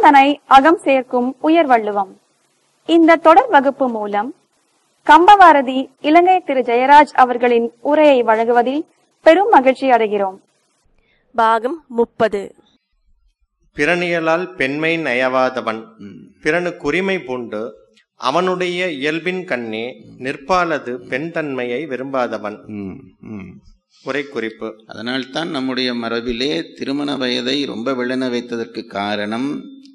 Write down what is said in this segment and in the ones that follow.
தனை அகம் சேர்க்கும் உயர் வள்ளுவம் இந்த தொடர் வகுப்பு மூலம் கம்பவாரதி இலங்கை திரு ஜெயராஜ் அவர்களின் உரையை வழங்குவதில் பெரும் மகிழ்ச்சி அடைகிறோம் பாகம் முப்பது பிறனியலால் பெண்மை நயவாதவன் பிறனு குறிமை பூண்டு அவனுடைய இயல்பின் கண்ணே நிற்பாலது பெண் தன்மையை விரும்பாதவன் ம், ம். உரை குறிப்பு அதனால்தான் நம்முடைய மரபிலே திருமண வயதை ரொம்ப விளன வைத்ததற்கு காரணம்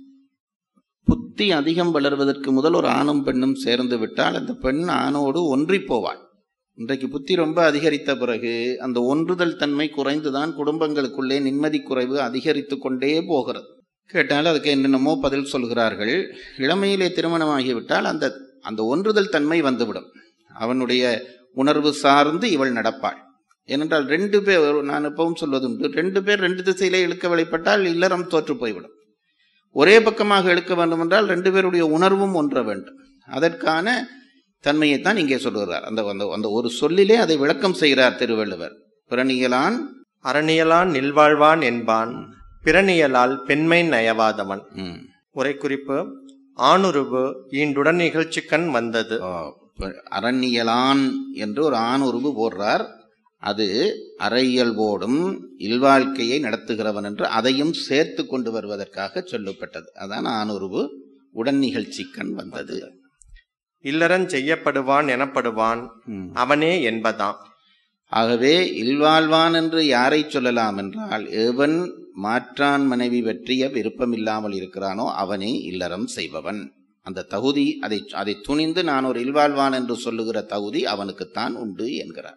புத்தி அதிகம் வளர்வதற்கு முதல் ஒரு ஆணும் பெண்ணும் சேர்ந்து விட்டால் அந்த பெண் ஆணோடு ஒன்றி போவாள் இன்றைக்கு புத்தி ரொம்ப அதிகரித்த பிறகு அந்த ஒன்றுதல் தன்மை குறைந்துதான் குடும்பங்களுக்குள்ளே நிம்மதி குறைவு அதிகரித்து கொண்டே போகிறது கேட்டால் அதுக்கு என்னென்னமோ பதில் சொல்கிறார்கள் இளமையிலே திருமணமாகிவிட்டால் அந்த அந்த ஒன்றுதல் தன்மை வந்துவிடும் அவனுடைய உணர்வு சார்ந்து இவள் நடப்பாள் ஏனென்றால் ரெண்டு பேர் நான் எப்பவும் சொல்வதுண்டு ரெண்டு பேர் ரெண்டு திசையிலே இழுக்க வழிபட்டால் இல்லறம் தோற்று போய்விடும் ஒரே பக்கமாக இழுக்க வேண்டும் என்றால் ரெண்டு பேருடைய உணர்வும் ஒன்ற வேண்டும் அதற்கான தன்மையைத்தான் இங்கே சொல்கிறார் அந்த அந்த அந்த ஒரு சொல்லிலே அதை விளக்கம் செய்கிறார் திருவள்ளுவர் பிறனியலான் அரணியலான் நில்வாழ்வான் என்பான் பிறனியலால் பெண்மை நயவாதவன் ம், உரை குறிப்பு ஆணுருவு ஈண்டுடன் நிகழ்ச்சிக்கண் வந்தது ஓ, ப- அரண்யலான் என்று ஒரு ஆணுருவு போடுறார் அது அறையல்வோடும் இல்வாழ்க்கையை நடத்துகிறவன் என்று அதையும் சேர்த்து கொண்டு வருவதற்காக சொல்லப்பட்டது அதான் ஆணுருவு உடன் நிகழ்ச்சிக்கண் வந்தது இல்லறன் செய்யப்படுவான் எனப்படுவான் ம். அவனே என்பதாம் ஆகவே இல்வாழ்வான் என்று யாரை சொல்லலாம் என்றால் எவன் மாற்றான் மனைவி பற்றிய விருப்பமில்லாமல் இருக்கிறானோ அவனே இல்லறம் செய்பவன் அந்த தகுதி அதை அதை துணிந்து நான் ஒரு இல்வாழ்வான் என்று சொல்லுகிற தகுதி அவனுக்குத்தான் உண்டு என்கிறார்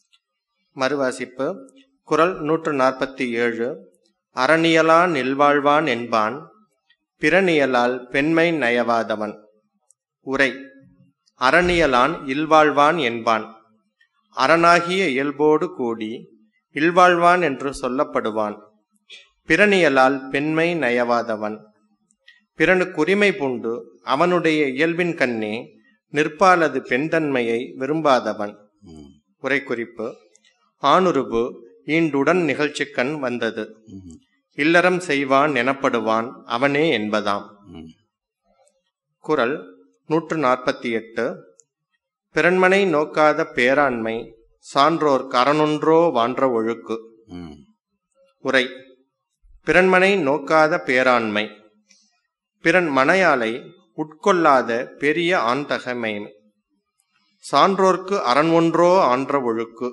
மறுவாசிப்பு குறள் நூற்று நாற்பத்தி ஏழு அரணியலான் நில்வாழ்வான் என்பான் பிறனியலால் பெண்மை நயவாதவன் உரை அரணியலான் இல்வாழ்வான் என்பான் அரணாகிய இயல்போடு கூடி இல்வாழ்வான் என்று சொல்லப்படுவான் பிறனியலால் பெண்மை நயவாதவன் பிறனுக்கு உரிமை பூண்டு அவனுடைய இயல்பின் கண்ணே நிற்பாலது பெண்தன்மையை விரும்பாதவன் ம், உரை குறிப்பு ஆணுருபு ஈண்டுடன் நிகழ்ச்சிக்கண் வந்தது ம், இல்லறம் செய்வான் எனப்படுவான் அவனே என்பதாம் ம். குறள் நூற்று நாற்பத்தி எட்டு பிறன்மனை நோக்காத பேராண்மை சான்றோர் கரனொன்றோ வான்ற ஒழுக்கு ம், உரை பிறன்மனை நோக்காத பேராண்மை பிறன் மனையாளை உட்கொள்ளாத பெரிய ஆண்தகைமை சான்றோர்க்கு அரண் ஒன்றோ ஆன்ற ஒழுக்கு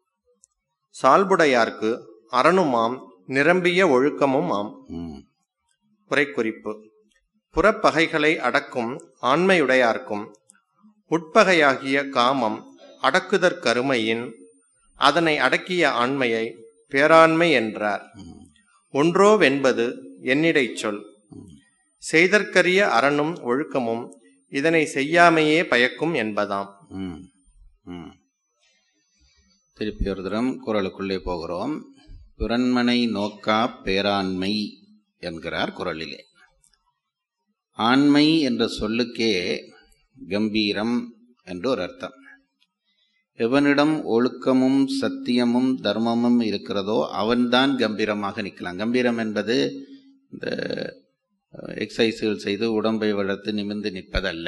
சால்புடையார்க்கு அரணுமாம் நிரம்பிய ஒழுக்கமும் ஆம் ம், உரைக்குறிப்பு புறப்பகைகளை அடக்கும் ஆண்மையுடையார்க்கும் உட்பகையாகிய காமம் அடக்குதற்கருமையின் அதனை அடக்கிய ஆண்மையை பேராண்மை என்றார் ம், ஒன்றோவென்பது என்னிடைச் சொல் செய்தற்கரிய அரணும் ஒழுக்கமும் இதனை செய்யாமையே பயக்கும் என்பதாம் ம், ம். திருப்பி ஒரு தரம் குரலுக்குள்ளே போகிறோம் பிறன்மனை நோக்கா பேராண்மை என்கிறார் குரலிலே ஆண்மை என்ற சொல்லுக்கே கம்பீரம் என்று ஒரு அர்த்தம் எவனிடம் ஒழுக்கமும் சத்தியமும் தர்மமும் இருக்கிறதோ அவன்தான் கம்பீரமாக நிற்கலாம் கம்பீரம் என்பது இந்த எக்ஸசைஸ்கள் செய்து உடம்பை வளர்த்து நிமிர்ந்து நிற்பதல்ல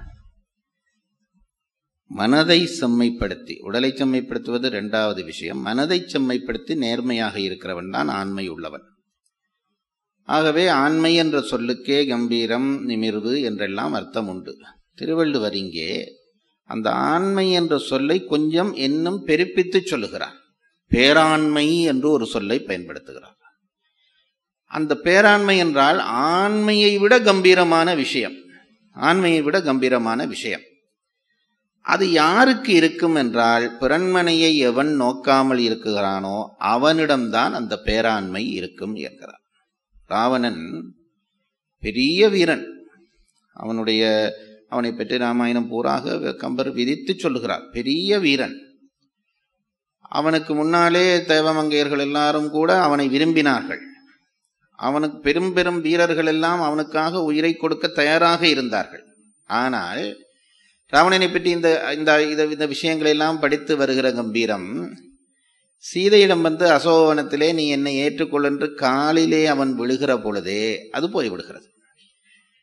மனதை செம்மைப்படுத்தி உடலை செம்மைப்படுத்துவது இரண்டாவது விஷயம் மனதை செம்மைப்படுத்தி நேர்மையாக இருக்கிறவன் தான் ஆண்மை உள்ளவன் ஆகவே ஆண்மை என்ற சொல்லுக்கே கம்பீரம் நிமிர்வு என்றெல்லாம் அர்த்தம் உண்டு திருவள்ளுவர் இங்கே அந்த ஆண்மை என்ற சொல்லை கொஞ்சம் இன்னும் பெருப்பித்து சொல்லுகிறார் பேராண்மை என்று ஒரு சொல்லை பயன்படுத்துகிறார் அந்த பேராண்மை என்றால் ஆண்மையை விட கம்பீரமான விஷயம் ஆண்மையை விட கம்பீரமான விஷயம் அது யாருக்கு இருக்கும் என்றால் பிறன்மனையை எவன் நோக்காமல் இருக்கிறானோ அவனிடம்தான் அந்த பேராண்மை இருக்கும் என்கிறார் ராவணன் பெரிய வீரன் அவனுடைய அவனை பற்றி ராமாயணம் பூராக கம்பர் விதித்து சொல்லுகிறார் பெரிய வீரன் அவனுக்கு முன்னாலே தேவமங்கையர்கள் எல்லாரும் கூட அவனை விரும்பினார்கள் அவனுக்கு பெரும் பெரும் வீரர்கள் எல்லாம் அவனுக்காக உயிரை கொடுக்க தயாராக இருந்தார்கள் ஆனால் ராவணனை பற்றி இந்த இந்த இந்த இந்த விஷயங்களை எல்லாம் படித்து வருகிற கம்பீரம் சீதையிடம் வந்து அசோகவனத்திலே நீ என்னை ஏற்றுக்கொள் என்று காலிலே அவன் விழுகிற பொழுதே அது போய்விடுகிறது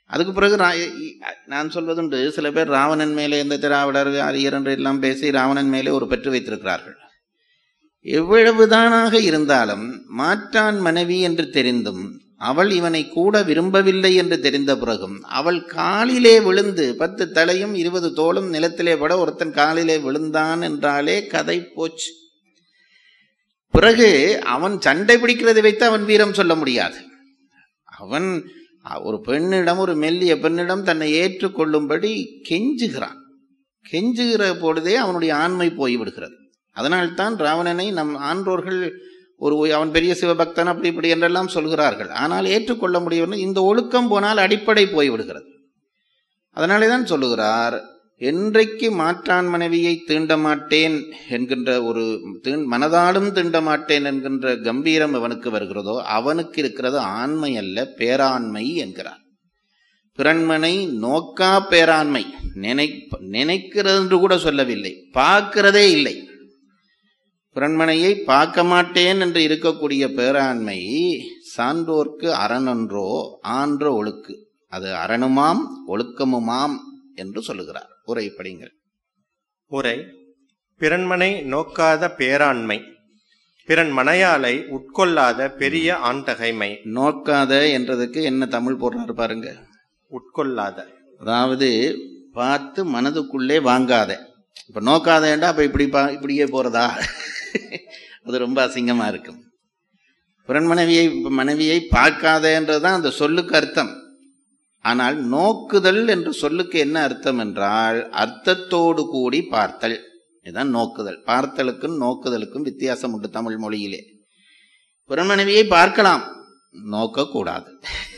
அதுக்கு பிறகு ரா- இ- நான் சொல்வதுண்டு சில பேர் ராவணன் மேலே இந்த திராவிடர் அரியர் என்று எல்லாம் பேசி ராவணன் மேலே ஒரு பெற்று வைத்திருக்கிறார்கள் எவ்வளவுதானாக இருந்தாலும் மாற்றான் மனைவி என்று தெரிந்தும் அவள் இவனை கூட விரும்பவில்லை என்று தெரிந்த பிறகும் அவள் காலிலே விழுந்து பத்து தலையும் இருபது தோளும் நிலத்திலே பட ஒருத்தன் காலிலே விழுந்தான் என்றாலே கதை போச்சு பிறகு அவன் சண்டை பிடிக்கிறதை வைத்து அவன் வீரம் சொல்ல முடியாது அவன் அ- ஒரு பெண்ணிடம் ஒரு மெல்லிய பெண்ணிடம் தன்னை ஏற்றுக்கொள்ளும்படி கெஞ்சுகிறான் கெஞ்சுகிற பொழுதே அவனுடைய ஆண்மை போய்விடுகிறது அதனால்தான் ராவணனை நம் ஆன்றோர்கள் ஒரு அவன் பெரிய சிவபக்தன் அப்படி இப்படி என்றெல்லாம் சொல்கிறார்கள் ஆனால் ஏற்றுக்கொள்ள முடியவில்லை இந்த ஒழுக்கம் போனால் அடிப்படை போய்விடுகிறது அதனாலே தான் சொல்லுகிறார் என்றைக்கு மாற்றான் மனைவியை தீண்ட மாட்டேன் என்கின்ற ஒரு தீண்- மனதாலும் தீண்ட மாட்டேன் என்கின்ற கம்பீரம் அவனுக்கு வருகிறதோ அவனுக்கு இருக்கிறது ஆண்மை அல்ல பேராண்மை என்கிறார் பிறன்மனை நோக்கா பேராண்மை நினை நினைக்கிறது என்று கூட சொல்லவில்லை பார்க்கிறதே இல்லை பிறன்மனையை பார்க்க மாட்டேன் என்று இருக்கக்கூடிய பேராண்மை சான்றோர்க்கு அரணன்றோ ஆன்ற ஒழுக்கு அது அரணுமாம் ஒழுக்கமுமாம் என்று சொல்லுகிறார் உரை படிங்கள் உரை பிறன்மனை நோக்காத பேராண்மை பிறன் மனையாளை உட்கொள்ளாத பெரிய ஆண்டகைமை நோக்காத என்றதுக்கு என்ன தமிழ் போடுறாரு பாருங்க உட்கொள்ளாத அதாவது பார்த்து மனதுக்குள்ளே வாங்காத இப்ப நோக்காதேண்டா அப்ப இப்படி பா இப்படியே போறதா அது ரொம்ப அசிங்கமா இருக்கும் பிறன் மனைவியை மனைவியை பார்க்காதேன்றதுதான் அந்த சொல்லுக்கு அர்த்தம் ஆனால் நோக்குதல் என்ற சொல்லுக்கு என்ன அர்த்தம் என்றால் அர்த்தத்தோடு கூடி பார்த்தல் இதுதான் நோக்குதல் பார்த்தலுக்கும் நோக்குதலுக்கும் வித்தியாசம் உண்டு தமிழ் மொழியிலே பிறன் மனைவியை பார்க்கலாம் நோக்கக்கூடாது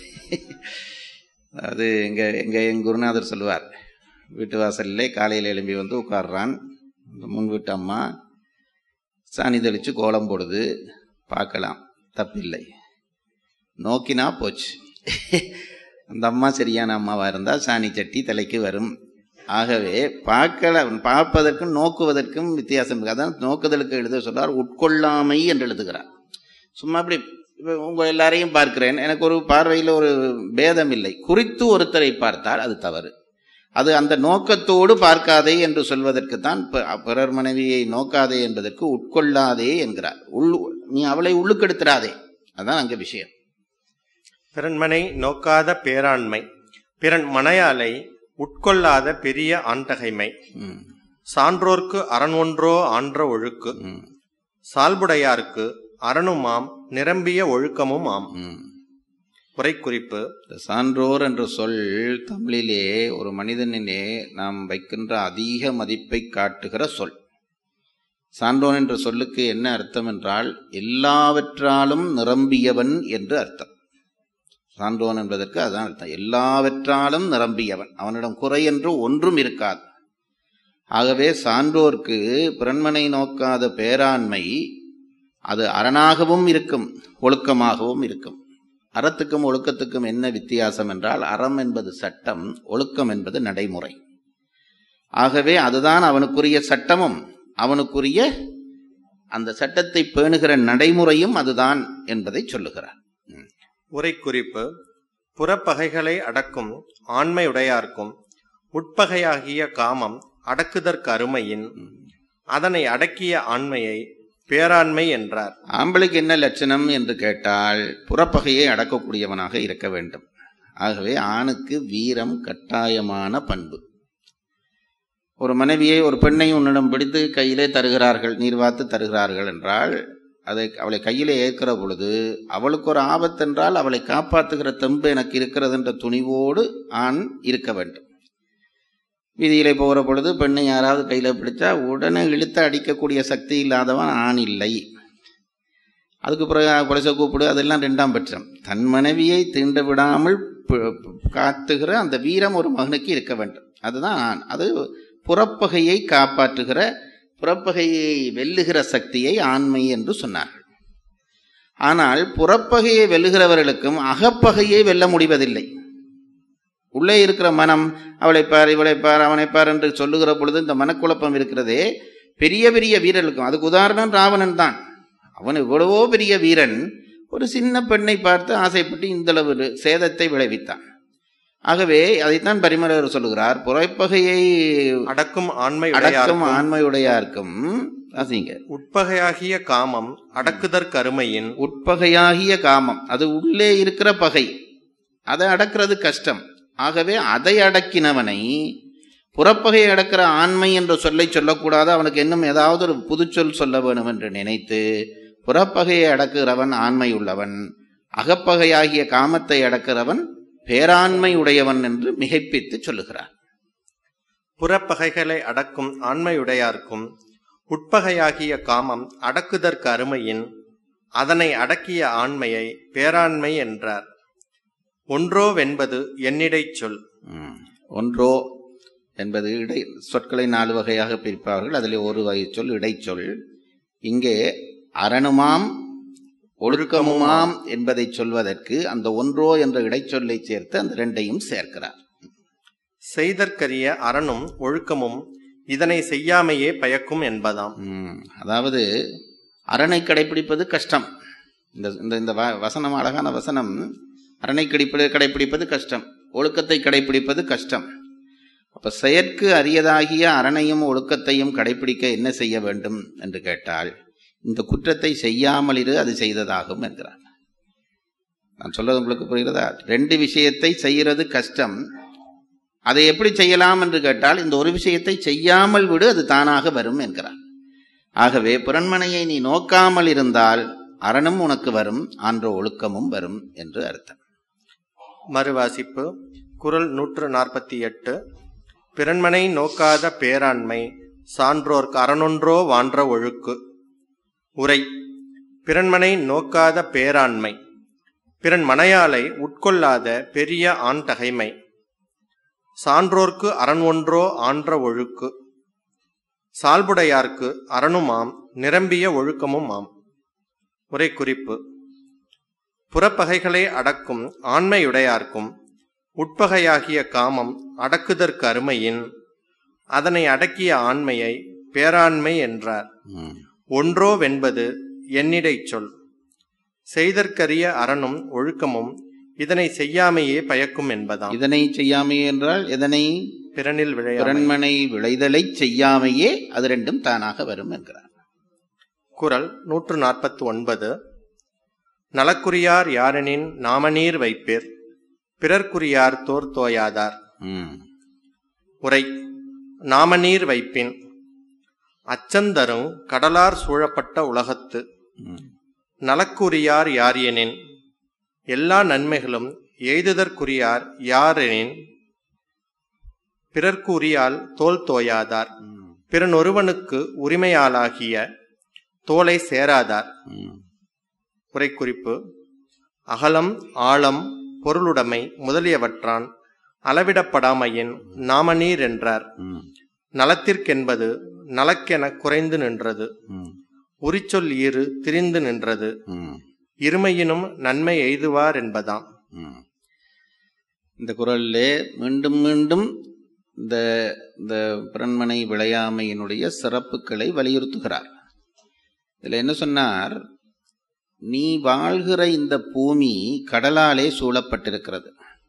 அது எங்க எங்க எங்க குருநாதர் சொல்லுவார் வீட்டு வாசல்லே காலையில் எழும்பி வந்து உட்கார்றான் இந்த முன் வீட்டு அம்மா சாணி தெளிச்சு கோலம் போடுது பார்க்கலாம் தப்பில்லை நோக்கினா போச்சு அந்த அம்மா சரியான அம்மாவா இருந்தா சாணி சட்டி தலைக்கு வரும் ஆகவே பார்க்கல பார்ப்பதற்கும் நோக்குவதற்கும் வித்தியாசம் இருக்கு அதான் நோக்குதலுக்கு எழுத சொல்றார் உட்கொள்ளாமை என்று எழுதுகிறார் சும்மா அப்படி இப்ப உங்க எல்லாரையும் பார்க்கிறேன் எனக்கு ஒரு பார்வையில் ஒரு பேதம் இல்லை குறித்து ஒருத்தரை பார்த்தால் அது தவறு அது அந்த நோக்கத்தோடு பார்க்காதே என்று சொல்வதற்கு தான் பிறர் மனைவியை நோக்காதே என்பதற்கு உட்கொள்ளாதே என்கிறார் உள் நீ அவளை உள்ளுக்கெடுத்துடாதே அதான் அங்க விஷயம் பிறன்மனை நோக்காத பேராண்மை பிறன் மனையாளை உட்கொள்ளாத பெரிய ஆண்டகைமை ம், சான்றோர்க்கு அரண் ஒன்றோ ஆன்ற ஒழுக்கு ம், சால்புடையார்க்கு அரணுமாம் நிரம்பிய ஒழுக்கமும் ஆம் ம். உரைக்குறிப்பு இந்த சான்றோர் என்ற சொல் தமிழிலே ஒரு மனிதனிலே நாம் வைக்கின்ற அதிக மதிப்பை காட்டுகிற சொல் சான்றோன் என்ற சொல்லுக்கு என்ன அர்த்தம் என்றால் எல்லாவற்றாலும் நிரம்பியவன் என்று அர்த்தம் சான்றோன் என்பதற்கு அதுதான் அர்த்தம் எல்லாவற்றாலும் நிரம்பியவன் அவனிடம் குறை என்று ஒன்றும் இருக்காது ஆகவே சான்றோர்க்கு பிறன்மனை நோக்காத பேராண்மை அது அரணாகவும் இருக்கும் ஒழுக்கமாகவும் இருக்கும் அறத்துக்கும் ஒழுக்கத்துக்கும் என்ன வித்தியாசம் என்றால் அறம் என்பது சட்டம் ஒழுக்கம் என்பது நடைமுறை ஆகவே அதுதான் அவனுக்குரிய சட்டமும் அவனுக்குரிய அந்த சட்டத்தை பேணுகிற நடைமுறையும் அதுதான் என்பதை சொல்லுகிறார் ம். உரைக்குறிப்பு புறப்பகைகளை அடக்கும் ஆண்மையுடையார்க்கும் உட்பகையாகிய காமம் அடக்குதற்கு அருமையின் அதனை அடக்கிய ஆண்மையை பேராண்மை என்றார் ஆம்பளைக்கு என்ன லட்சணம் என்று கேட்டால் புறப்பகையை அடக்கக்கூடியவனாக இருக்க வேண்டும் ஆகவே ஆணுக்கு வீரம் கட்டாயமான பண்பு ஒரு மனைவியை ஒரு பெண்ணை உன்னிடம் பிடித்து கையிலே தருகிறார்கள் நீர் வாத்து தருகிறார்கள் என்றால் அதை அவளை கையிலே ஏற்கிற பொழுது அவளுக்கு ஒரு ஆபத்தென்றால் அவளை காப்பாற்றுகிற தெம்பு எனக்கு இருக்கிறது என்ற துணிவோடு ஆண் இருக்க வேண்டும் வீதியிலே போகிற பொழுது பெண்ணை யாராவது கையில பிடிச்சா உடனே இழுத்து அடிக்கக்கூடிய சக்தி இல்லாதவன் ஆண் இல்லை அதுக்கு பிறகு குலசை கூப்பிடு அதெல்லாம் ரெண்டாம் பட்சம் தன் மனைவியை தீண்ட விடாமல் பு- பு- காத்துகிற அந்த வீரம் ஒரு மகனுக்கு இருக்க வேண்டும் அதுதான் ஆண் அது புறப்பகையை காப்பாற்றுகிற புறப்பகையை வெல்லுகிற சக்தியை ஆண்மை என்று சொன்னார்கள் ஆனால் புறப்பகையை வெல்லுகிறவர்களுக்கும் அகப்பகையை வெல்ல முடிவதில்லை உள்ளே இருக்கிற மனம் அவளை பார் இவளை பார் அவனை பார் என்று சொல்லுகிற பொழுது இந்த மனக்குழப்பம் இருக்கிறதே பெரிய பெரிய வீரர்களுக்கும் அதுக்கு உதாரணம் ராவணன் தான் அவன் எவ்வளவோ பெரிய வீரன் ஒரு சின்ன பெண்ணை பார்த்து ஆசைப்பட்டு இந்தளவு சேதத்தை விளைவித்தான் ஆகவே அதைத்தான் பரிமலர் சொல்லுகிறார் புறப்பகையை அடக்கும் ஆண்மை அடக்கும் உடையார்க்கும் ஆண்மையுடையார்க்கும் வாசிங்க உட்பகையாகிய காமம் அடக்குதற்கருமையின் உட்பகையாகிய காமம் அது உள்ளே இருக்கிற பகை அதை அடக்கிறது கஷ்டம் ஆகவே அதை அடக்கினவனை புறப்பகையை அடக்கிற ஆண்மை என்ற சொல்லை சொல்லக்கூடாது அவனுக்கு இன்னும் ஏதாவது ஒரு புதுச்சொல் சொல்ல வேணும் என்று நினைத்து புறப்பகையை அடக்குகிறவன் ஆண்மை உள்ளவன் அகப்பகையாகிய காமத்தை அடக்கிறவன் பேராண்மை உடையவன் என்று மிகைப்பித்து சொல்லுகிறார் புறப்பகைகளை அடக்கும் ஆண்மையுடையார்க்கும் உட்பகையாகிய காமம் அடக்குதற்கு அருமையின் அதனை அடக்கிய ஆண்மையை பேராண்மை என்றார் ஒன்றோவென்பது என்னிடைச் சொல் ம். ஒன்றோ என்பது இடை சொற்களை நாலு வகையாக பிரிப்பார்கள் அதில் ஒரு வகை சொல் இடைச்சொல் இங்கே அரணுமாம் ஒழுக்கமுமாம் என்பதை சொல்வதற்கு அந்த ஒன்றோ என்ற இடைச்சொல்லை சேர்த்து அந்த ரெண்டையும் சேர்க்கிறார் செய்தற்கரிய அரணும் ஒழுக்கமும் இதனை செய்யாமையே பயக்கும் என்பதாம் ம். அதாவது அரணை கடைபிடிப்பது கஷ்டம் இந்த இந்த இந்த வ- வசனம் அழகான வசனம் அரணை கடைப்பிடி கடைபிடிப்பது கஷ்டம் ஒழுக்கத்தை கடைபிடிப்பது கஷ்டம் அப்ப செயற்கு அரியதாகிய அரணையும் ஒழுக்கத்தையும் கடைபிடிக்க என்ன செய்ய வேண்டும் என்று கேட்டால் இந்த குற்றத்தை செய்யாமல் இரு அது செய்ததாகும் என்கிறார் நான் சொல்றது உங்களுக்கு புரிகிறதா ரெண்டு விஷயத்தை செய்யறது கஷ்டம் அதை எப்படி செய்யலாம் என்று கேட்டால் இந்த ஒரு விஷயத்தை செய்யாமல் விடு அது தானாக வரும் என்கிறார் ஆகவே புறன்மனையை நீ நோக்காமல் இருந்தால் அரணும் உனக்கு வரும் ஆன்ற ஒழுக்கமும் வரும் என்று அர்த்தம் மறுவாசிப்பு குறள் நூற்று நாற்பத்தி எட்டு பிறன்மனை நோக்காத பேராண்மை சான்றோர்க்கு அறனொன்றோ வான்ற ஒழுக்கு உரை பிறன்மனை நோக்காத பேராண்மை பிறன் மனையாளை உட்கொள்ளாத பெரிய ஆண் தகைமை சான்றோர்க்கு அரண் ஒன்றோ ஆன்ற ஒழுக்கு சால்புடையார்க்கு அரணுமாம் நிரம்பிய ஒழுக்கமும் ஆம் உரை குறிப்பு புறப்பகைகளை அடக்கும் ஆண்மையுடையார்க்கும் உட்பகையாகிய காமம் அடக்குதற்கு அருமையின் அதனை அடக்கிய ஆண்மையை பேராண்மை என்றார் ம். ஒன்றோவென்பது என்னிடைச் சொல் செய்தற்கரிய அரணும் ஒழுக்கமும் இதனை செய்யாமையே பயக்கும் என்பதாம் இதனை செய்யாமையே என்றால் எதனை பிறனில் விழையாமை பிறன்மனை விளைதலை செய்யாமையே அது ரெண்டும் தானாக வரும் என்கிறார் குறள் நூற்று நாற்பத்தி ஒன்பது நலக்குரியார் யாரெனின் நாமநீர் வைப்பேர் பிறர்க்குரியார் தோர் தோயாதார் ம். உரை நாமநீர் வைப்பின் அச்சந்தரும் கடலார் சூழப்பட்ட உலகத்து ம். நலக்குரியார் யார் எனின் எல்லா நன்மைகளும் எய்துதற்குரியார் யாரெனின் பிறர்க்குரியால் தோல் தோயாதார் ம். பிறனொருவனுக்கு உரிமையாளாகிய தோலை சேராதார் ம். உரைக்குறிப்பு அகலம் ஆழம் பொருளுடைமை முதலியவற்றான் அளவிடப்படாமையின் நாமநீர் என்றார் ம். நலத்திற்கென்பது நலக்கென குறைந்து நின்றது ம். உரிச்சொல் ஈறு திரிந்து நின்றது ம். இருமையினும் நன்மை எய்துவார் என்பதாம் ம். இந்த குரலிலே மீண்டும் மீண்டும் இந்த இந்த பிறன்மனை விளையாமையினுடைய சிறப்புகளை வலியுறுத்துகிறார் இதுல என்ன சொன்னார் நீ வாழ்கிற இந்த பூமி கடலாலே சூழப்பட்டிருக்கிறது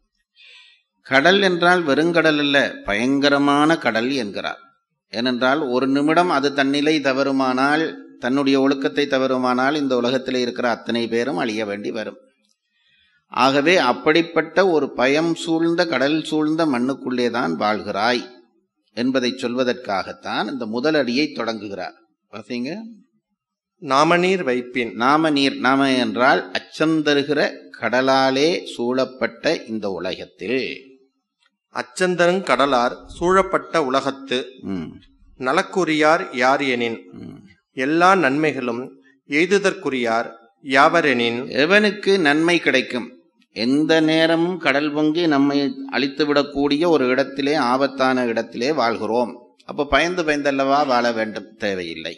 கடல் என்றால் வெறுங்கடல் அல்ல பயங்கரமான கடல் என்கிறார் ஏனென்றால் ஒரு நிமிடம் அது தன்னிலை தவறுமானால் தன்னுடைய ஒழுக்கத்தை தவறுமானால் இந்த உலகத்திலே இருக்கிற அத்தனை பேரும் அழிய வேண்டி வரும் ஆகவே அப்படிப்பட்ட ஒரு பயம் சூழ்ந்த கடல் சூழ்ந்த மண்ணுக்குள்ளே தான் வாழ்கிறாய் என்பதை சொல்வதற்காகத்தான் இந்த முதல் அடியை தொடங்குகிறார் பாத்தீங்க நாமநீர் வைப்பின் நாம நீர் நாம என்றால் அச்சம் தருகிற கடலாலே சூழப்பட்ட இந்த உலகத்தில் அச்சந்தருங் கடலார் சூழப்பட்ட உலகத்து ம், நலக்குரியார் யார் எனின் ம். எல்லா நன்மைகளும் எய்துதற்குரியார் யாவரெனின் எவனுக்கு நன்மை கிடைக்கும் எந்த நேரமும் கடல் பொங்கி நம்மை அழித்துவிடக்கூடிய ஒரு இடத்திலே ஆபத்தான இடத்திலே வாழ்கிறோம் அப்ப பயந்து பயந்தல்லவா வாழ வேண்டும் தேவையில்லை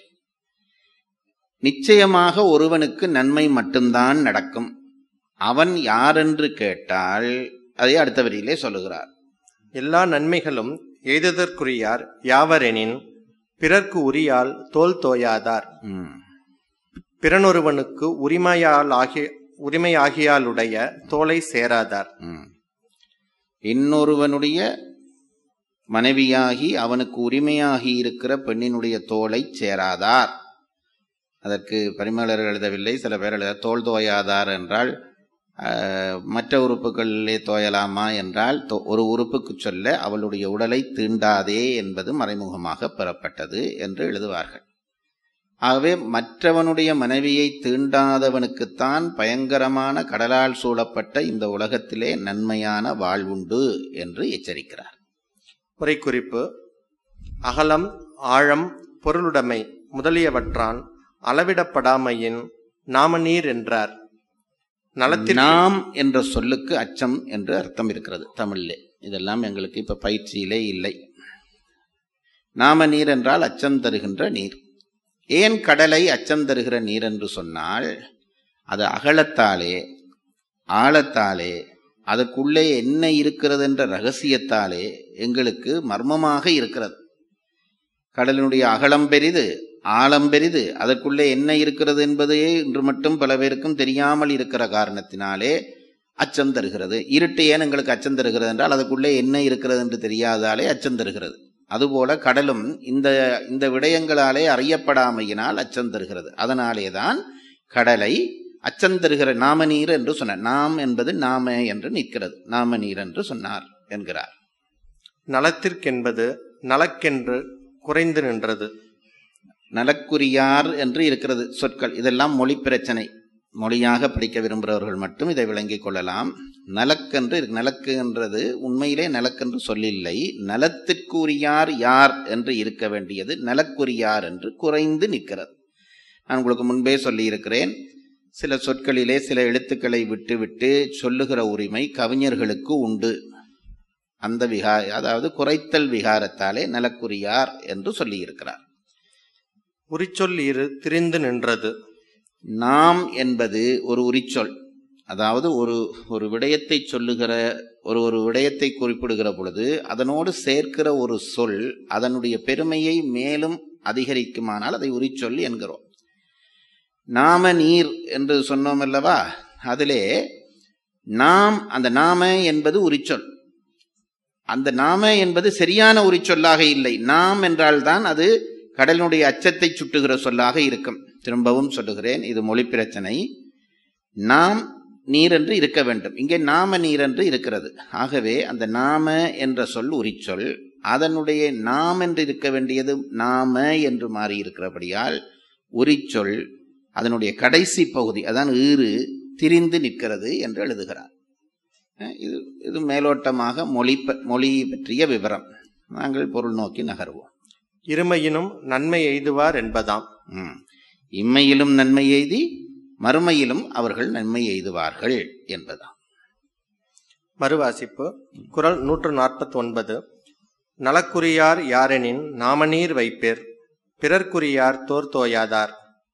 நிச்சயமாக ஒருவனுக்கு நன்மை மட்டும்தான் நடக்கும் அவன் யாரென்று கேட்டால் அதை அடுத்த வரியிலே சொல்லுகிறார் எல்லா நன்மைகளும் எய்துதற்குரியார் யாவரெனின் பிறர்க்கு உரியால் தோல் தோயாதார் ம், பிறனொருவனுக்கு உரிமையால் ஆகிய உரிமையாகியாலுடைய தோலை சேராதார் ம். இன்னொருவனுடைய மனைவியாகி அவனுக்கு உரிமையாகி இருக்கிற பெண்ணினுடைய தோலை சேராதார் அதற்கு பரிமளர் எழுதவில்லை சில பேர் எழுத தோல் தோயாதார் என்றால் ஆஹ், மற்ற உறுப்புகளிலே தோயலாமா என்றால் தோ- ஒரு உறுப்புக்கு சொல்ல அவளுடைய உடலை தீண்டாதே என்பது மறைமுகமாக பெறப்பட்டது என்று எழுதுவார்கள் ஆகவே மற்றவனுடைய மனைவியை தீண்டாதவனுக்குத்தான் பயங்கரமான கடலால் சூழப்பட்ட இந்த உலகத்திலே நன்மையான வாழ்வுண்டு என்று எச்சரிக்கிறார் உரை குறிப்பு அகலம் ஆழம் பொருளுடைமை முதலியவற்றான் அளவிடப்படாமையின் நாமநீர் என்றார் நலத்தில் நாம் என்ற சொல்லுக்கு அச்சம் என்று அர்த்தம் இருக்கிறது தமிழிலே இதெல்லாம் எங்களுக்கு இப்ப பயிற்சியிலே இல்லை நாம நீர் என்றால் அச்சம் தருகின்ற நீர் ஏன் கடலை அச்சம் தருகிற நீர் என்று சொன்னால் அது அகலத்தாலே ஆழத்தாலே அதற்குள்ளே என்ன இருக்கிறது என்ற ரகசியத்தாலே எங்களுக்கு மர்மமாக இருக்கிறது கடலினுடைய அகலம் பெரிது ஆழம் பெரிது அதற்குள்ளே என்ன இருக்கிறது என்பதே இன்று மட்டும் பல பேருக்கும் தெரியாமல் இருக்கிற காரணத்தினாலே அச்சம் தருகிறது இருட்டு ஏன் எங்களுக்கு அச்சம் தருகிறது என்றால் அதுக்குள்ளே என்ன இருக்கிறது என்று தெரியாதாலே அச்சம் தருகிறது அதுபோல கடலும் இந்த இந்த விடயங்களாலே அறியப்படாமையினால் அச்சம் தருகிறது அதனாலே தான் கடலை அச்சம் தருகிற நாம நீர் என்று சொன்னார் நாம் என்பது நாம என்று நிற்கிறது நாம நீர் என்று சொன்னார் என்கிறார் நலத்திற்கென்பது நலக்கென்று குறைந்து நின்றது நலக்குரியார் என்று இருக்கிறது சொற்கள் இதெல்லாம் மொழி பிரச்சனை மொழியாக படிக்க விரும்புகிறவர்கள் மட்டும் இதை விளங்கிக் கொள்ளலாம் நலக்கென்று இருக்கு. நலக்கு என்றது உண்மையிலே நலக்கென்று சொல்லில்லை நலத்திற்குரியார் யார் என்று இருக்க வேண்டியது நலக்குரியார் என்று குறைந்து நிற்கிறது நான் உங்களுக்கு முன்பே சொல்லியிருக்கிறேன் சில சொற்களிலே சில எழுத்துக்களை விட்டுவிட்டு சொல்லுகிற உரிமை கவிஞர்களுக்கு உண்டு அந்த விகா அதாவது குறைத்தல் விகாரத்தாலே நலக்குரியார் என்று சொல்லியிருக்கிறார் உரிச்சொல் இரு திரிந்து நின்றது நாம் என்பது ஒரு உரிச்சொல் அதாவது ஒரு ஒரு விடயத்தை சொல்லுகிற ஒரு ஒரு விடயத்தை குறிப்பிடுகிற பொழுது அதனோடு சேர்க்கிற ஒரு சொல் அதனுடைய பெருமையை மேலும் அதிகரிக்குமானால் அதை உரிச்சொல் என்கிறோம் நாம நீர் என்று சொன்னோம் அல்லவா அதிலே நாம் அந்த நாம என்பது உரிச்சொல் அந்த நாம என்பது சரியான உரிச்சொல்லாக இல்லை நாம் என்றால்தான் அது கடலினுடைய அச்சத்தை சுட்டுகிற சொல்லாக இருக்கும் திரும்பவும் சொல்லுகிறேன் இது மொழி பிரச்சனை நாம் நீர் என்று இருக்க வேண்டும் இங்கே நாம நீர் என்று இருக்கிறது ஆகவே அந்த நாம என்ற சொல் உரிச்சொல் அதனுடைய நாம் என்று இருக்க வேண்டியது நாம என்று மாறி இருக்கிறபடியால் உரிச்சொல் அதனுடைய கடைசி பகுதி அதான் ஈறு திரிந்து நிற்கிறது என்று எழுதுகிறார் அஹ் இது இது மேலோட்டமாக மொழி ப- மொழி பற்றிய விவரம் நாங்கள் பொருள் நோக்கி நகர்வோம் இருமையினும் நன்மை எய்துவார் என்பதாம் ம். இம்மையிலும் நன்மை எய்தி மறுமையிலும் அவர்கள் நன்மை எய்துவார்கள் என்பதாம் மறுவாசிப்பு குறள் நூற்று நாற்பத்தி ஒன்பது நலக்குரியார் யாரெனின் நாமநீர் வைப்பேர் பிறர்க்குரியார் தோர் தோயாதார்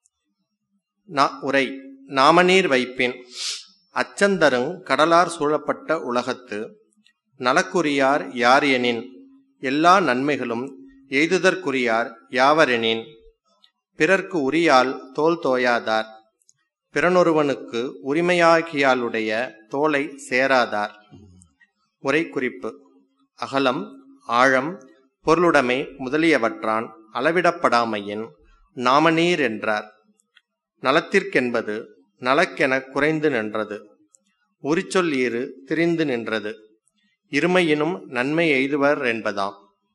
நா- உரை நாமநீர் வைப்பின் அச்சந்தருங் கடலார் சூழப்பட்ட உலகத்து நலக்குரியார் யார் எனின் எல்லா நன்மைகளும் எய்துதற்குரியார் யாவரெனின் பிறர்க்கு உரியால் தோல் தோயாதார் பிறனொருவனுக்கு உரிமையாகியாளுடைய தோலை சேராதார் உரை குறிப்பு அகலம் ஆழம் பொருளுடைமை முதலியவற்றான் அளவிடப்படாமையின் நாமநீர் என்றார் நலத்திற்கென்பது நலக்கென குறைந்து நின்றது உரிச்சொல் ஈறு திரிந்து நின்றது இருமையினும் நன்மை எய்துவர் என்பதாம்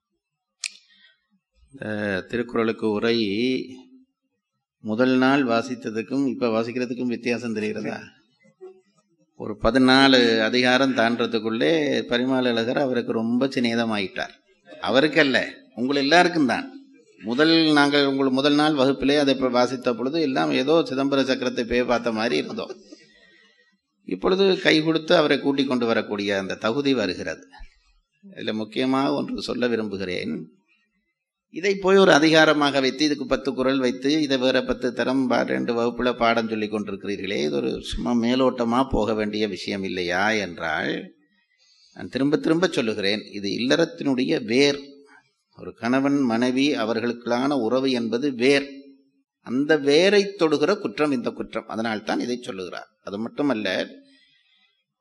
இந்த திருக்குறளுக்கு உரை முதல் நாள் வாசித்ததுக்கும் இப்ப வாசிக்கிறதுக்கும் வித்தியாசம் தெரிகிறதா ஒரு பதினாலு அதிகாரம் தாண்டறதுக்குள்ளே பரிமாள் அழகர் அவருக்கு ரொம்ப சிநேதமாயிட்டார் அவருக்கு அல்ல உங்கள் எல்லாருக்கும் தான் முதல் நாங்கள் உங்கள் முதல் நாள் வகுப்பிலே அதை இப்ப வாசித்த பொழுது எல்லாம் ஏதோ சிதம்பர சக்கரத்தை போய் பார்த்த மாதிரி இருந்தோம் இப்பொழுது கை கொடுத்து அவரை கூட்டிக் கொண்டு வரக்கூடிய அந்த தகுதி வருகிறது இதில் முக்கியமாக ஒன்று சொல்ல விரும்புகிறேன் இதை போய் ஒரு அதிகாரமாக வைத்து இதுக்கு பத்து குரல் வைத்து இதை வேற பத்து தரம் பா- ரெண்டு வகுப்புல பாடம் சொல்லி கொண்டிருக்கிறீர்களே இது ஒரு சும்மா மேலோட்டமா போக வேண்டிய விஷயம் இல்லையா என்றால் நான் திரும்ப திரும்ப சொல்லுகிறேன் இது இல்லறத்தினுடைய வேர் ஒரு கணவன் மனைவி அவர்களுக்கான உறவு என்பது வேர் அந்த வேரை தொடுகிற குற்றம் இந்த குற்றம் அதனால்தான் இதை சொல்லுகிறார் அது மட்டுமல்ல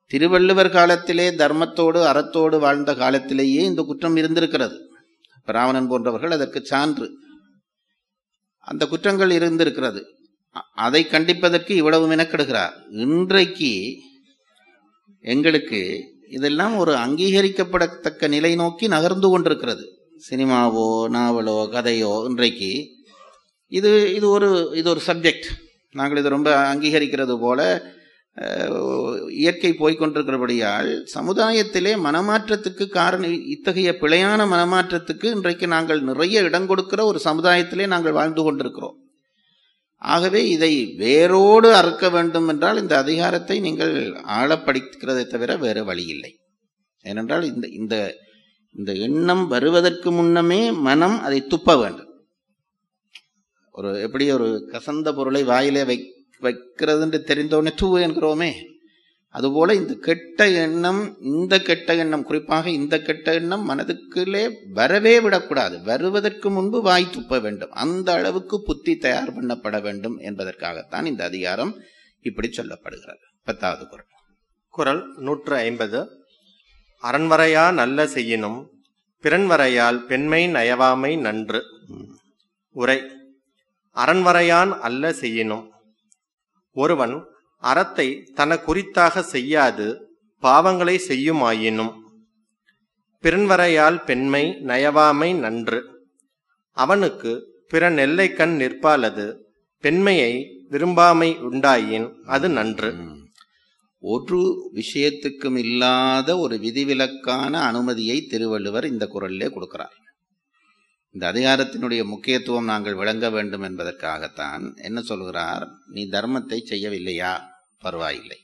திருவள்ளுவர் காலத்திலே தர்மத்தோடு அறத்தோடு வாழ்ந்த காலத்திலேயே இந்த குற்றம் இருந்திருக்கிறது ராவணன் போன்றவர்கள் அதற்கு சான்று அந்த குற்றங்கள் இருந்திருக்கிறது அ- அதை கண்டிப்பதற்கு இவ்வளவு மெனக்கெடுகிறார் இன்றைக்கு எங்களுக்கு இதெல்லாம் ஒரு அங்கீகரிக்கப்படத்தக்க நிலை நோக்கி நகர்ந்து கொண்டிருக்கிறது சினிமாவோ நாவலோ கதையோ இன்றைக்கு இது இது ஒரு இது ஒரு சப்ஜெக்ட் நாங்கள் இது ரொம்ப அங்கீகரிக்கிறது போல அஹ், இயற்கை போய்க்கொண்டிருக்கிறபடியால் சமுதாயத்திலே மனமாற்றத்துக்கு காரணம் இத்தகைய பிழையான மனமாற்றத்துக்கு இன்றைக்கு நாங்கள் நிறைய இடம் கொடுக்கிற ஒரு சமுதாயத்திலே நாங்கள் வாழ்ந்து கொண்டிருக்கிறோம் ஆகவே இதை வேரோடு அறுக்க வேண்டும் என்றால் இந்த அதிகாரத்தை நீங்கள் ஆழப்படிக்கிறதை தவிர வேறு வழி இல்லை ஏனென்றால் இந்த இந்த இந்த எண்ணம் வருவதற்கு முன்னமே மனம் அதை துப்ப வேண்டும் ஒரு எப்படி ஒரு கசந்த பொருளை வாயிலே வை வைக்கிறதுன்னு தெரிந்தோடனே தூ என்கிறோமே அதுபோல இந்த கெட்ட எண்ணம் இந்த கெட்ட எண்ணம் குறிப்பாக இந்த கெட்ட எண்ணம் மனதுக்குள்ளே வரவே விடக்கூடாது வருவதற்கு முன்பு வாய் துப்ப வேண்டும் அந்த அளவுக்கு புத்தி தயார் பண்ணப்பட வேண்டும் என்பதற்காகத்தான் இந்த அதிகாரம் இப்படி சொல்லப்படுகிறது பத்தாவது குரல் குரல் நூற்று ஐம்பது அரண்வரையா நல்ல செய்யினும் பிறன்வரையால் பெண்மை நயவாமை நன்று உரை அரண்வரையான் அல்ல செய்யினும் ஒருவன் அறத்தை தன குறித்தாக செய்யாது பாவங்களை செய்யுமாயினும் பிறன்வரையால் பெண்மை நயவாமை நன்று அவனுக்கு பிற நெல்லைக்கண் நிற்பாலது பெண்மையை விரும்பாமை உண்டாயின் அது நன்று ம். ஒரு விஷயத்துக்கும் இல்லாத ஒரு விதிவிலக்கான அனுமதியை திருவள்ளுவர் இந்த குரலிலே கொடுக்கிறார் இந்த அதிகாரத்தினுடைய முக்கியத்துவம் நாங்கள் விளங்க வேண்டும் என்பதற்காகத்தான் என்ன சொல்கிறார் நீ தர்மத்தை செய்யவில்லையா பரவாயில்லை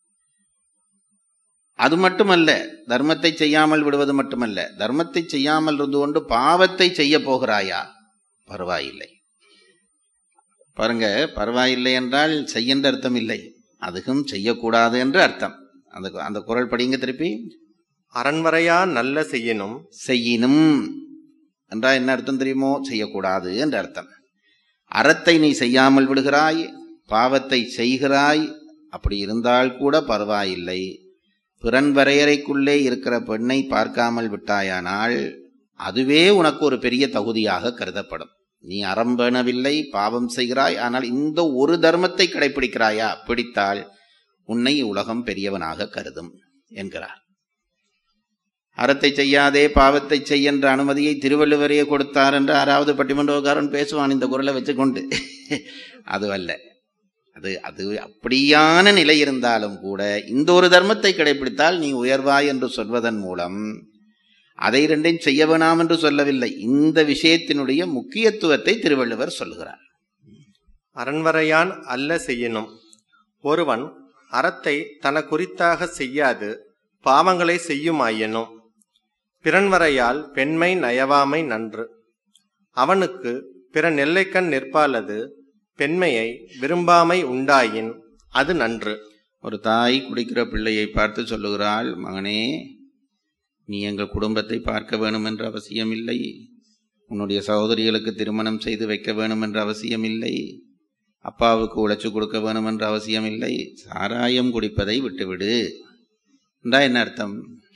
அது மட்டுமல்ல தர்மத்தை செய்யாமல் விடுவது மட்டுமல்ல தர்மத்தை செய்யாமல் இருந்து கொண்டு பாவத்தை செய்ய போகிறாயா பரவாயில்லை பாருங்க பரவாயில்லை என்றால் செய்கின்ற அர்த்தம் இல்லை அதுவும் செய்யக்கூடாது என்று அர்த்தம் அந்த அந்த குரல் படிங்க திருப்பி அரண்வரையா நல்ல செய்யினும் செய்யினும் என்றால் என்ன அர்த்தம் தெரியுமோ செய்யக்கூடாது என்று அர்த்தம் அறத்தை நீ செய்யாமல் விடுகிறாய் பாவத்தை செய்கிறாய் அப்படி இருந்தால் கூட பரவாயில்லை பிறன் வரையறைக்குள்ளே இருக்கிற பெண்ணை பார்க்காமல் விட்டாயானால் அதுவே உனக்கு ஒரு பெரிய தகுதியாக கருதப்படும் நீ அறம் பேணவில்லை பாவம் செய்கிறாய் ஆனால் இந்த ஒரு தர்மத்தை கடைபிடிக்கிறாயா பிடித்தால் உன்னை உலகம் பெரியவனாக கருதும் என்கிறார் அறத்தை செய்யாதே பாவத்தை செய் என்ற அனுமதியை திருவள்ளுவரையே கொடுத்தார் என்று ஆறாவது பட்டிமன்றக்காரன் பேசுவான் இந்த குரலை வச்சுக்கொண்டு அது அல்ல அது அது அப்படியான நிலை இருந்தாலும் கூட இந்த ஒரு தர்மத்தை கடைபிடித்தால் நீ உயர்வாய் என்று சொல்வதன் மூலம் அதை ரெண்டையும் செய்ய வேணாம் என்று சொல்லவில்லை இந்த விஷயத்தினுடைய முக்கியத்துவத்தை திருவள்ளுவர் சொல்கிறார் அரண்வரையான் அல்ல செய்யினும் ஒருவன் அறத்தை தன குறித்தாக செய்யாது பாவங்களை செய்யுமாயினும் பிறன்வரையால் பெண்மை நயவாமை நன்று அவனுக்கு பிற நெல்லைக்கண் நிற்பாலது பெண்மையை விரும்பாமை உண்டாயின் அது நன்று ஒரு தாய் குடிக்கிற பிள்ளையை பார்த்து சொல்லுகிறாள் மகனே நீ எங்கள் குடும்பத்தை பார்க்க வேணும் என்ற அவசியம் இல்லை உன்னுடைய சகோதரிகளுக்கு திருமணம் செய்து வைக்க வேணும் என்ற அவசியம் இல்லை அப்பாவுக்கு உழைச்சு கொடுக்க வேணும் என்ற அவசியம் இல்லை சாராயம் குடிப்பதை விட்டுவிடு என்றா என்ன அர்த்தம்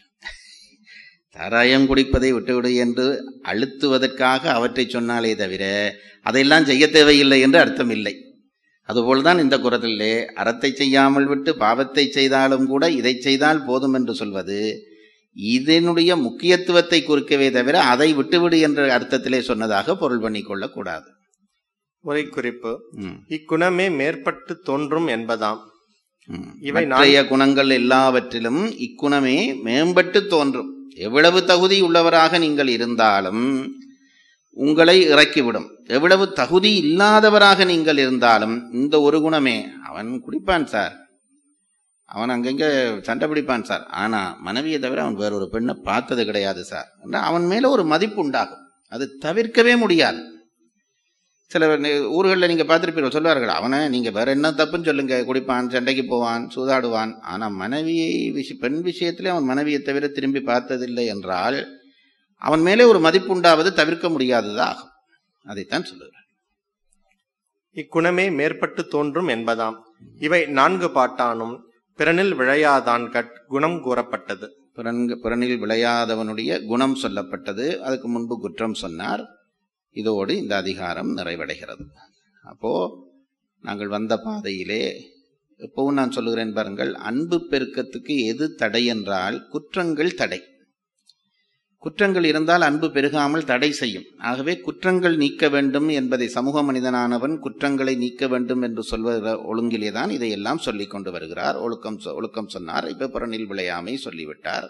சாராயம் குடிப்பதை விட்டுவிடு என்று அழுத்துவதற்காக அவற்றை சொன்னாலே தவிர அதையெல்லாம் செய்ய தேவையில்லை என்று அர்த்தம் இல்லை அதுபோல்தான் இந்த குரலிலே அறத்தை செய்யாமல் விட்டு பாவத்தை செய்தாலும் கூட இதை செய்தால் போதும் என்று சொல்வது இதனுடைய முக்கியத்துவத்தை குறிக்கவே தவிர அதை விட்டுவிடு என்ற அர்த்தத்திலே சொன்னதாக பொருள் பண்ணிக்கொள்ளக் கூடாது உரை குறிப்பு ம், இக்குணமே மேற்பட்டு தோன்றும் என்பதாம் ம். இவை மற்றைய குணங்கள் எல்லாவற்றிலும் இக்குணமே மேம்பட்டு தோன்றும் எவ்வளவு தகுதி உள்ளவராக நீங்கள் இருந்தாலும் உங்களை இறக்கிவிடும் எவ்வளவு தகுதி இல்லாதவராக நீங்கள் இருந்தாலும் இந்த ஒரு குணமே அவன் குடிப்பான் சார் அவன் அங்கங்க சண்டை பிடிப்பான் சார் ஆனா மனைவியை தவிர அவன் வேற ஒரு பெண்ணை பார்த்தது கிடையாது சார் என்றா அவன் மேல ஒரு மதிப்பு உண்டாகும் அது தவிர்க்கவே முடியாது சில ஊர்களில் நீங்க பார்த்திருப்பீர்கள் சொல்வார்கள் அவனை நீங்க வேற என்ன தப்புன்னு சொல்லுங்க குடிப்பான் சண்டைக்கு போவான் சூதாடுவான் ஆனா மனைவியை விஷய பெண் விஷயத்திலே அவன் மனைவியை தவிர திரும்பி பார்த்ததில்லை என்றால் அவன் மேலே ஒரு மதிப்பு உண்டாவது தவிர்க்க முடியாததாகும் அதைத்தான் சொல்லுகிறார் இக்குணமே மேற்பட்டு தோன்றும் என்பதாம் இவை நான்கு பாட்டானும் பிறனில் விழையாதான் கட் குணம் கூறப்பட்டது பிறன்க- பிறனில் விளையாதவனுடைய குணம் சொல்லப்பட்டது அதுக்கு முன்பு குற்றம் சொன்னார் இதோடு இந்த அதிகாரம் நிறைவடைகிறது அப்போ நாங்கள் வந்த பாதையிலே எப்பவும் நான் சொல்லுகிறேன் பாருங்கள் அன்பு பெருக்கத்துக்கு எது தடை என்றால் குற்றங்கள் தடை குற்றங்கள் இருந்தால் அன்பு பெருகாமல் தடை செய்யும் ஆகவே குற்றங்கள் நீக்க வேண்டும் என்பதை சமூக மனிதனானவன் குற்றங்களை நீக்க வேண்டும் என்று சொல்வத ஒழுங்கிலே தான் இதையெல்லாம் சொல்லிக் கொண்டு வருகிறார் ஒழுக்கம் சொ- ஒழுக்கம் சொன்னார் இப்ப புறநில் விளையாமை சொல்லிவிட்டார்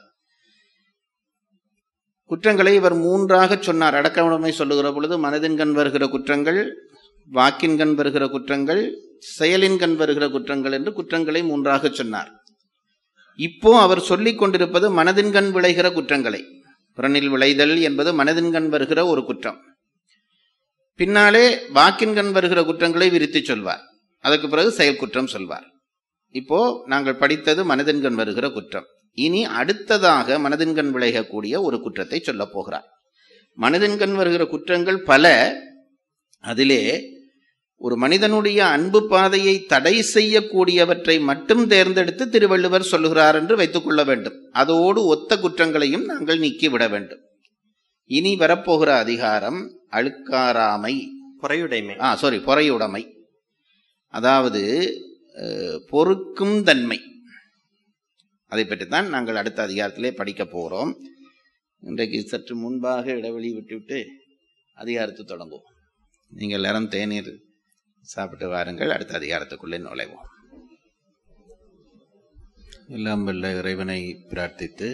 குற்றங்களை இவர் மூன்றாக சொன்னார் அடக்கமுடைமை சொல்லுகிற பொழுது மனதின் கண் வருகிற குற்றங்கள் வாக்கின் கண் வருகிற குற்றங்கள் செயலின் கண் வருகிற குற்றங்கள் என்று குற்றங்களை மூன்றாக சொன்னார் இப்போ அவர் சொல்லிக் கொண்டிருப்பது மனதின் கண் விளைகிற குற்றங்களை புறனில் விளைதல் என்பது மனதின் கண் வருகிற ஒரு குற்றம் பின்னாலே வாக்கின் கண் வருகிற குற்றங்களை விரித்து சொல்வார் அதற்கு பிறகு செயல் குற்றம் சொல்வார் இப்போ நாங்கள் படித்தது மனதின் கண் வருகிற குற்றம் இனி அடுத்ததாக மனதின் கண் விளையக்கூடிய ஒரு குற்றத்தை சொல்லப் போகிறார் மனதின் கண் வருகிற குற்றங்கள் பல அதிலே ஒரு மனிதனுடைய அன்பு பாதையை தடை செய்யக்கூடியவற்றை மட்டும் தேர்ந்தெடுத்து திருவள்ளுவர் சொல்லுகிறார் என்று வைத்துக் கொள்ள வேண்டும் அதோடு ஒத்த குற்றங்களையும் நாங்கள் நீக்கிவிட வேண்டும் இனி வரப்போகிற அதிகாரம் அழுக்காராமை பொறையுடைமை ஆ சாரி பொறையுடைமை அதாவது அஹ், பொறுக்கும் தன்மை அதை பற்றித்தான் நாங்கள் அடுத்த அதிகாரத்திலே படிக்க போகிறோம் இன்றைக்கு சற்று முன்பாக இடைவெளி விட்டுவிட்டு அதிகாரத்தை தொடங்குவோம் நீங்கள் எல்லாரும் தேநீர் சாப்பிட்டு வாருங்கள் அடுத்த அதிகாரத்துக்குள்ளே நுழைவோம் எல்லாம் வல்ல இறைவனை பிரார்த்தித்து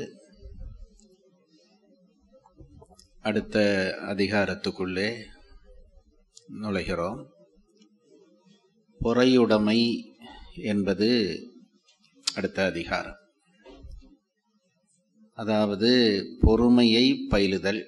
அடுத்த அதிகாரத்துக்குள்ளே நுழைகிறோம் பொறையுடைமை என்பது அடுத்த அதிகாரம் அதாவது பொறுமையை பயிலுதல்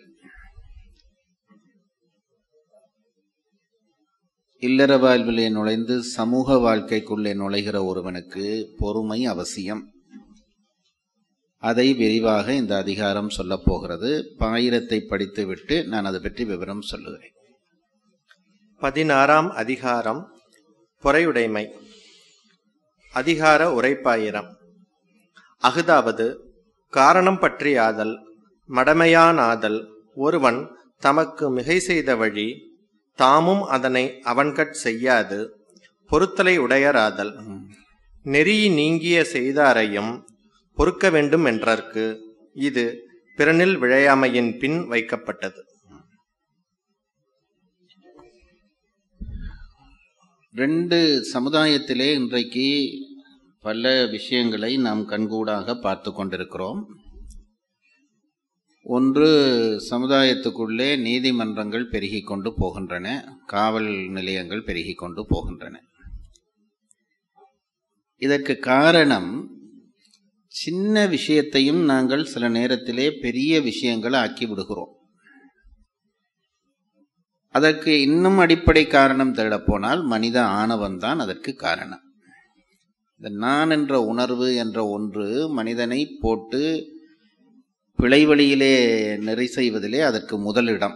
இல்லற வாழ்விலே நுழைந்து சமூக வாழ்க்கைக்குள்ளே நுழைகிற ஒருவனுக்கு பொறுமை அவசியம் அதை விரிவாக இந்த அதிகாரம் சொல்லப் போகிறது பாயிரத்தை படித்துவிட்டு நான் அதை பற்றி விவரம் சொல்லுகிறேன் பதினாறாம் அதிகாரம் பொறையுடைமை அதிகார உரைப்பாயிரம் அஃதாவது காரணம் பற்றியாதல் மடமையானாதல் ஒருவன் தமக்கு மிகை செய்த வழி தாமும் அதனை அவன்கட் செய்யாது பொறுத்தலை உடையராதல் நெறி நீங்கிய செய்தாரையும் பொறுக்க வேண்டும் என்றற்கு இது பிறனில் விழையாமையின் பின் வைக்கப்பட்டது ரெண்டு சமுதாயத்திலே இன்றைக்கு பல விஷயங்களை நாம் கண்கூடாக பார்த்து கொண்டிருக்கிறோம் ஒன்று சமுதாயத்துக்குள்ளே நீதிமன்றங்கள் பெருகிக் கொண்டு போகின்றன காவல் நிலையங்கள் பெருகிக் கொண்டு போகின்றன இதற்கு காரணம் சின்ன விஷயத்தையும் நாங்கள் சில நேரத்திலே பெரிய விஷயங்களை ஆக்கி விடுகிறோம் அதற்கு இன்னும் அடிப்படை காரணம் தேடப்போனால் மனித ஆணவம்தான் அதற்கு காரணம் இந்த நான் என்ற உணர்வு என்ற ஒன்று மனிதனை போட்டு பிழை வழியிலே நெறி செய்வதிலே அதற்கு முதலிடம்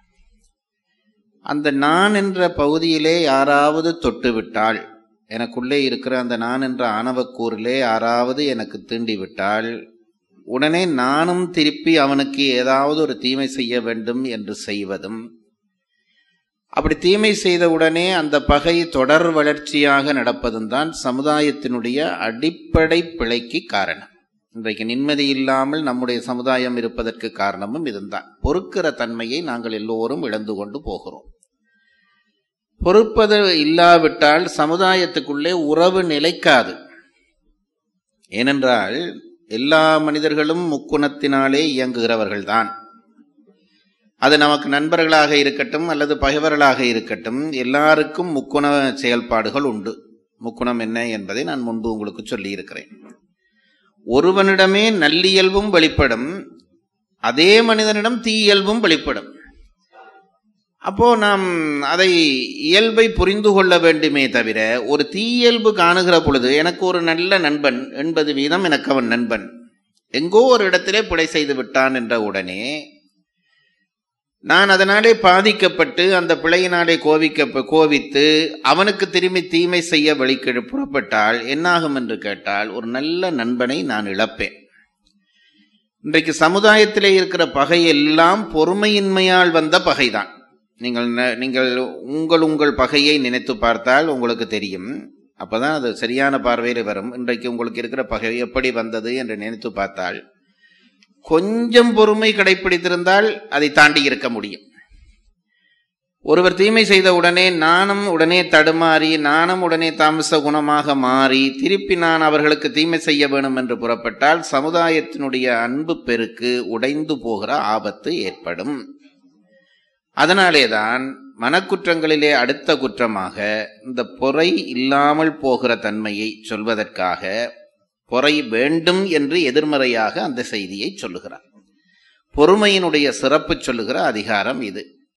அந்த நான் என்ற பகுதியிலே யாராவது தொட்டுவிட்டால் எனக்குள்ளே இருக்கிற அந்த நான் என்ற ஆணவக்கூறிலே யாராவது எனக்கு தீண்டிவிட்டால் உடனே நானும் திருப்பி அவனுக்கு ஏதாவது ஒரு தீமை செய்ய வேண்டும் என்று செய்வதும் அப்படி தீமை செய்தவுடனே அந்த பகை தொடர் வளர்ச்சியாக நடப்பதும் தான் சமுதாயத்தினுடைய அடிப்படை பிழைக்கு காரணம் இன்றைக்கு நிம்மதி இல்லாமல் நம்முடைய சமுதாயம் இருப்பதற்கு காரணமும் இதுதான் பொறுக்கிற தன்மையை நாங்கள் எல்லோரும் இழந்து கொண்டு போகிறோம் பொறுப்பது இல்லாவிட்டால் சமுதாயத்துக்குள்ளே உறவு நிலைக்காது ஏனென்றால் எல்லா மனிதர்களும் முக்குணத்தினாலே இயங்குகிறவர்கள்தான் அது நமக்கு நண்பர்களாக இருக்கட்டும் அல்லது பகைவர்களாக இருக்கட்டும் எல்லாருக்கும் முக்குண செயல்பாடுகள் உண்டு முக்குணம் என்ன என்பதை நான் முன்பு உங்களுக்கு சொல்லியிருக்கிறேன் ஒருவனிடமே நல்லியல்பும் வெளிப்படும் அதே மனிதனிடம் தீயியல்பும் வெளிப்படும் அப்போ நாம் அதை இயல்பை புரிந்து கொள்ள வேண்டுமே தவிர ஒரு தீயியல்பு காணுகிற பொழுது எனக்கு ஒரு நல்ல நண்பன் எண்பது வீதம் எனக்கு அவன் நண்பன் எங்கோ ஒரு இடத்திலே பிழை செய்து விட்டான் என்ற உடனே நான் அதனாலே பாதிக்கப்பட்டு அந்த பிழையினாலே கோவிக்க கோவித்து அவனுக்கு திரும்பி தீமை செய்ய வெளிக்கெழு புறப்பட்டால் என்னாகும் என்று கேட்டால் ஒரு நல்ல நண்பனை நான் இழப்பேன் இன்றைக்கு சமுதாயத்திலே இருக்கிற பகை எல்லாம் பொறுமையின்மையால் வந்த பகைதான் நீங்கள் ந- நீங்கள் உங்கள் உங்கள் பகையை நினைத்து பார்த்தால் உங்களுக்கு தெரியும் அப்பதான் அது சரியான பார்வையில் வரும் இன்றைக்கு உங்களுக்கு இருக்கிற பகை எப்படி வந்தது என்று நினைத்து பார்த்தால் கொஞ்சம் பொறுமை கடைப்பிடித்திருந்தால் அதை தாண்டி இருக்க முடியும் ஒருவர் தீமை செய்த உடனே நானும் உடனே தடுமாறி நானும் உடனே தாமச குணமாக மாறி திருப்பி நான் அவர்களுக்கு தீமை செய்ய வேணும் என்று புறப்பட்டால் சமுதாயத்தினுடைய அன்பு பெருக்கு உடைந்து போகிற ஆபத்து ஏற்படும் அதனாலேதான் மனக்குற்றங்களிலே அடுத்த குற்றமாக இந்த பொறை இல்லாமல் போகிற தன்மையை சொல்வதற்காக பொறை வேண்டும் என்று எதிர்மறையாக அந்த செய்தியை சொல்லுகிறார் பொறுமையினுடைய சிறப்பு சொல்லுகிற அதிகாரம் இது